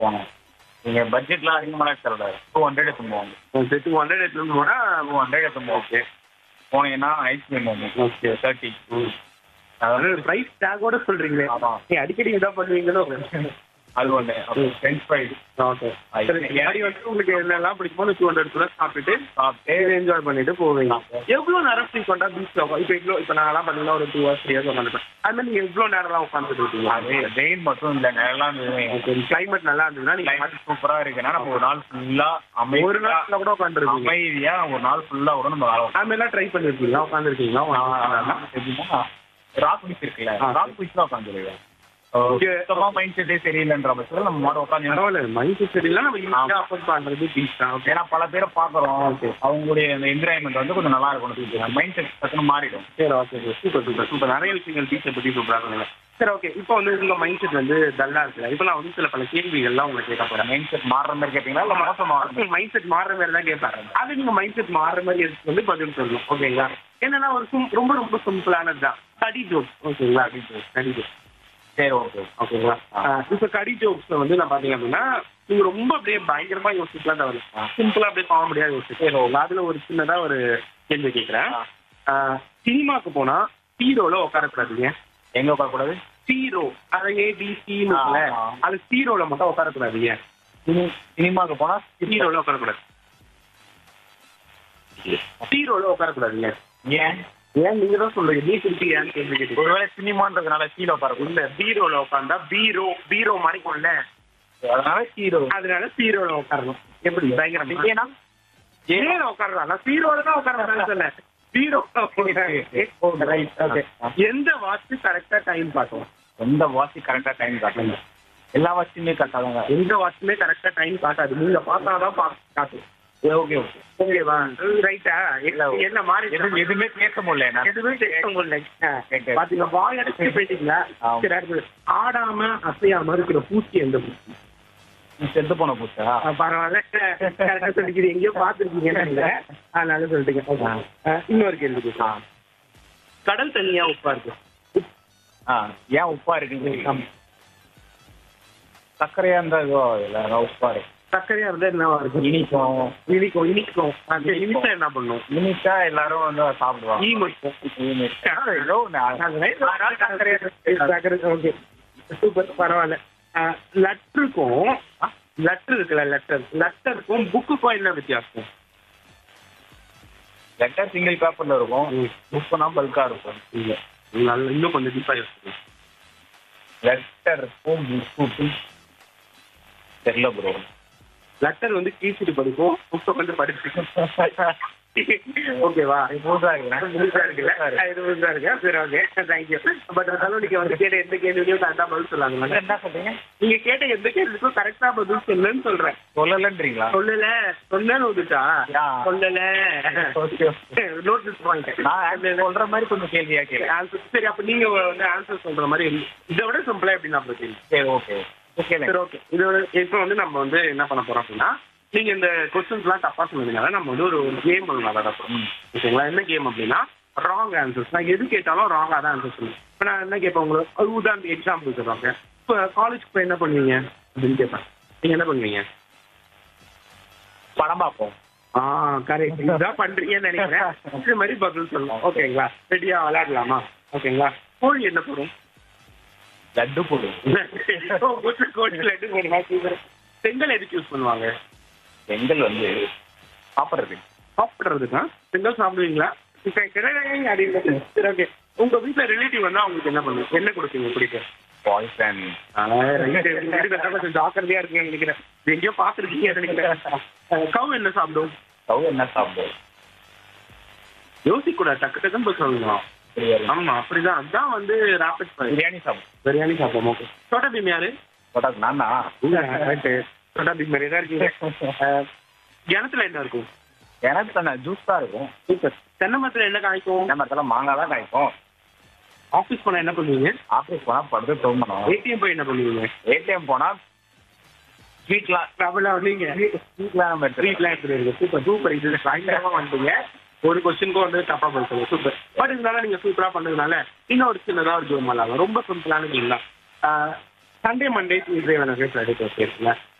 போங்க நீங்க பட்ஜெட்லாம் அதிகமாக தரக்கூடாது டூ ஹண்ட்ரட் எடுத்து போவாங்க டூ ஹண்ட்ரட் எடுத்துட்டு போனா டூ ஹண்ட்ரட் எடுத்து போவாங்க போனீங்கன்னா ஐஸ்கிரீம் ஒன்று ஓகே தேர்ட்டி அதாவது பிரைஸ் டேகோட சொல்றீங்களே ஆமா. நீ அடிக்கடி இதான் பண்ணுவீங்களோ அது ஒன்று அப்புறம் ஃப்ரெஞ்ச் ஃப்ரைஸ் ஓகே சரி மாதிரி வந்து உங்களுக்கு என்னெல்லாம் பிடிக்குமோ டூ ஹண்ட்ரட் கூட சாப்பிட்டுட்டு சாப்பிட்டு என்ஜாய் பண்ணிட்டு போவீங்க எவ்வளவு நேரம் ஃப்ரீக்வெண்டா பீச்ல இப்போ இவ்வளோ இப்போ நாங்கெல்லாம் பார்த்தீங்கன்னா ஒரு டூ ஹவர்ஸ் த்ரீ ஹவர்ஸ் உட்காந்துருப்பேன் அது மாதிரி நீங்க எவ்வளவு நேரம்லாம் உட்காந்துட்டு இருக்கீங்க அது வெயில் மட்டும் இல்லை நேரம்லாம் ஓகே கிளைமேட் நல்லா இருந்ததுன்னா நீங்க கிளைமேட் சூப்பரா இருக்குன்னா நம்ம ஒரு நாள் ஃபுல்லா அமைதியா ஒரு நாள்ல கூட உட்காந்துருக்கீங்க அமைதியா ஒரு நாள் ஃபுல்லா கூட நம்ம வேலை அது மாதிரிலாம் ட்ரை பண்ணிருக்கீங்களா உட்காந்துருக்கீங்களா ராக் பீச் இருக்குல்ல ஆ. ராக் பீச் தான் உட்காந்துருக்கேன் Okay. சுத்தமா மைண்ட் செட்டே சரியில்லைன்ற பட்சத்தில் நம்ம மாட உட்காந்து பரவாயில்ல மைண்ட் சரியில்லை நம்ம ஈஸியாக அஃபோர்ட் பண்றது பீச் தான் ஓகே ஏன்னா பல பேரை பாக்குறோம் அவங்களுடைய அந்த என்ஜாய்மெண்ட் வந்து கொஞ்சம் நல்லா இருக்கணும் மைண்ட் செட் டக்குனு மாறிடும் சரி ஓகே சூப்பர் சூப்பர் சூப்பர் நிறைய விஷயங்கள் பீச்சை பத்தி சூப்பராக சொன்னீங்க சரி ஓகே இப்போ வந்து உங்க மைண்ட் செட் வந்து டல்லா இருக்குல்ல இப்போ நான் வந்து சில பல கேள்விகள்லாம் உங்களுக்கு கேட்க போறேன் மைண்ட் செட் மாறுற மாதிரி கேட்டீங்களா இல்ல மோசம் மாறுற மைண்ட் செட் மாறுற மாதிரி தான் கேட்பாரு அது நீங்க மைண்ட் செட் மாறுற மாதிரி எடுத்து வந்து பதில் சொல்லணும் ஓகேங்களா என்னன்னா ஒரு sim- ரொம்ப ரொம்ப சிம்பிளானது தான் கடி ஜோக்ஸ் ஓகேங்களா கடி ஜோக்ஸ் கடி ஜோக்ஸ் சரி ஓகே ஓகேங்களா இப்போ கடி ஜோக்ஸ்ல வந்து நான் பாத்தீங்க அப்படின்னா நீங்க ரொம்ப அப்படியே பயங்கரமா யோசிக்கலாம் தவிர சிம்பிளா அப்படியே காமெடியா யோசிச்சு அதுல ஒரு சின்னதா ஒரு கேள்வி கேட்கிறேன் சினிமாக்கு போனா ஹீரோல உட்காரக்கூடாதுங்க எங்க உட்காரக்கூடாது ஹீரோ அதை ஏபிசின்னு ஆ. அது ஹீரோல மட்டும் உட்காரக்கூடாதுங்க சினி- சினிமாக்கு போனா ஹீரோல உட்காரக்கூடாது ஹீரோல உட்காரக்கூடாதுங்க ஏன் ஏன் நீங்க தான் சொல்றீங்க நீ திருப்பி ஏன்னு கேள்வி கேட்டீங்க ஒருவேளை சினிமான்றதுனால கீழே உட்காரக்கூடாது இல்ல பீரோல உட்காந்தா பீரோ பீரோ மறைக்கும்ல அதனால ஹீரோ அதனால ஹீரோல உட்காரணும் எப்படி பயங்கரம் ஏன்னா ஏன் உட்காரலாம் நான் பீரோல தான் உட்காரலாம் சொல்ல பீரோ ரைட் ஓகே எந்த வாட்ச் கரெக்டா டைம் காட்டும் எந்த வாட்சி கரெக்டா டைம் காட்டுங்க எல்லா வாட்சியுமே கரெக்டாக எந்த வாட்சுமே கரெக்டா டைம் காட்டாது நீங்க பார்த்தாதான் பா- காட்டும் ஓகே ஓகே ஓகேவா ரைட்டா என்ன மாறி எதுவும் எதுவுமே பேச முடியல என்ன எதுவுமே பேச முடியல ஆ, கேட்க. பாத்தீங்க வாய் அடைச்சு போயிட்டீங்களா ஆமா. சரி அடுத்தது ஆடாம அசையாம இருக்கிற பூச்சி எந்த பூச்சி நீ செத்து போன பூச்சா ஆ, பரவாயில்ல கரெக்டா சொல்லிக்கிறீங்க எங்கேயோ பாத்துருக்கீங்கன்னு நினைக்கிறேன். அதனால சொல்லிட்டீங்க Okay. ஆ, இன்னொரு கேள்வி கேட்கலாம். கடல் தண்ணியா உப்பா இருக்கு ஆ ஏன் உப்பா இருக்கு சர்க்கரையா இருந்தா இதுவோ இல்ல உப்பா இருக்கு சர்க்கரையா இருந்தா என்னவா இருக்கும் இனிக்கும் இனிக்கும் இனிக்கும் ஆ, சரி, இனிச்சா என்ன பண்ணும் இனிச்சா எல்லாரும் வந்து சாப்பிடுவாங்க ஈ மட்டும் ஏதோ ஒண்ணு. ஓகே சூப்பர் பரவாயில்ல லெட்டருக்கும் லெட்டர் இருக்குல்ல லெட்டர் லெட்டருக்கும் புக்குக்கும் என்ன வித்தியாசம் லெட்டர் சிங்கிள் பேப்பர்ல இருக்கும் புக்குனா பல்கா இருக்கும் இல்ல நல்ல இன்னும் கொஞ்சம் டீப்பா யோசிக்கணும் லெட்டருக்கும் புக்கும் தெரியல ப்ரோ லெட்டர் வந்து கீச்சிட்டு படிக்கும் புக்கை வந்து படிச்சுக்கும் ஓகேவா புதுசா இருக்கு புதுசா இருக்குல்ல இது புதுசா இருக்கு சரி ஓகே தேங்க்யூ பட் இருந்தாலும் நீங்க வந்து கேட்ட எந்த கேள்வியும் கரெக்டா பதில் சொல்லாங்க என்ன சொல்றீங்க நீங்க கேட்ட எந்த கேள்விக்கும் கரெக்டா பதில் சொல்லுன்னு சொல்றேன் சொல்லலன்றீங்களா சொல்லல சொன்னேன்னு வந்துட்டா யா. சொல்லல ஓகே நோட்டீஸ் பாயிண்ட் நான் சொல்ற மாதிரி கொஞ்சம் கேள்வியா கேளு ஆன்சர் சரி அப்ப நீங்க வந்து ஆன்சர் சொல்ற மாதிரி இதை விட சிம்பிளா எப்படி நான் கேள்வி சரி ஓகே ஓகே சரி ஓகே இது இப்போ வந்து நம்ம வந்து என்ன பண்ண போறோம் அப்படின்னா நீங்க இந்த கொஸ்டின்ஸ்லாம் தப்பா சொன்னதுனால நம்ம வந்து ஒரு கேம் ஒன்று விளாட போறோம் ஓகேங்களா என்ன கேம் அப்படின்னா ராங் ஆன்சர்ஸ் நான் எது கேட்டாலும் ராங்கா தான் ஆன்சர் சொல்லுவேன் இப்போ நான் என்ன கேட்பேன் உங்களுக்கு ஒரு உதாரணம் எக்ஸாம்பிள் சொல்றாங்க இப்போ காலேஜ் போய் என்ன பண்ணுவீங்க அப்படின்னு கேட்பேன் நீங்க என்ன பண்ணுவீங்க படம் பார்ப்போம் ஆ கரெக்ட் இதான் பண்றீங்கன்னு நினைக்கிறேன் இது மாதிரி பதில் சொல்லலாம் ஓகேங்களா ரெடியா விளையாடலாமா ஓகேங்களா கோழி என்ன போடும் லட்டு போடும் கோழி லட்டு போடுமா சூப்பர் செங்கல் எதுக்கு யூஸ் பண்ணுவாங்க செங்கல் வந்து சாப்பிட்றது சாப்பிடுறதுக்கா செங்கல் சாப்பிடுவீங்களா இப்ப கிடையாது அப்படின்னு சரி ஓகே உங்க வீட்டுல ரிலேட்டிவ் வந்தா அவங்களுக்கு என்ன பண்ணுங்க என்ன கொடுப்பீங்க பிடிக்கும் பாய்ஸ் அண்ட் கொஞ்சம் ஜாக்கிரதையா இருக்குங்க நினைக்கிறேன் இது எங்கேயோ பாத்துருக்கீங்க நினைக்கிறேன் கவு என்ன சாப்பிடும் ஸ்டவ் என்ன சாப்பிடும் யோசிக்க கூடாது டக்கு டக்குன்னு போய் சொல்லணும் ஆமா அப்படிதான் அதான் வந்து ராபிட் ஃபயர் பிரியாணி சாப்பிடும் பிரியாணி சாப்பிடும் ஓகே சோட்டா பீம் யாரு பட்டாக்கு நானா சோட்டா பீம் மாதிரியே தான் இருக்கீங்க அஹ், கிணத்துல என்ன இருக்கும் எனக்கு தானே ஜூஸ் தான் இருக்கும் சூப்பர் தென்னை மரத்துல என்ன காய்க்கும் என்ன மரத்துல மாங்காய் தான் காய்க்கும் ஆபீஸ் போனா என்ன பண்ணுவீங்க ஆஃபீஸ் போனா படுத்து தூங்கணும் ஏடிஎம் போய் என்ன பண்ணுவீங்க ஏடிஎம் போனா ஸ்வீட்லாம் பிரபலம் நீங்க ஸ்வீட்லாம் நம்ம எடுத்து வீட்லாம் எடுத்துருங்க சூப்பர் சூப்பர் இது பயங்கரமா வந்துட்டீங்க ஒரு கொஸ்டினுக்கும் வந்து தப்பா பண்ணுங்க சூப்பர் பட் இருந்தாலும் நீங்க சூப்பரா பண்ணதுனால இன்னும் ஒரு சின்னதா ஒரு கேம் விளாடலாம் ரொம்ப சிம்பிளான கேம் தான் ஆஹ், Sunday Monday Tuesday Wednesday Friday Thursday இருக்குல்ல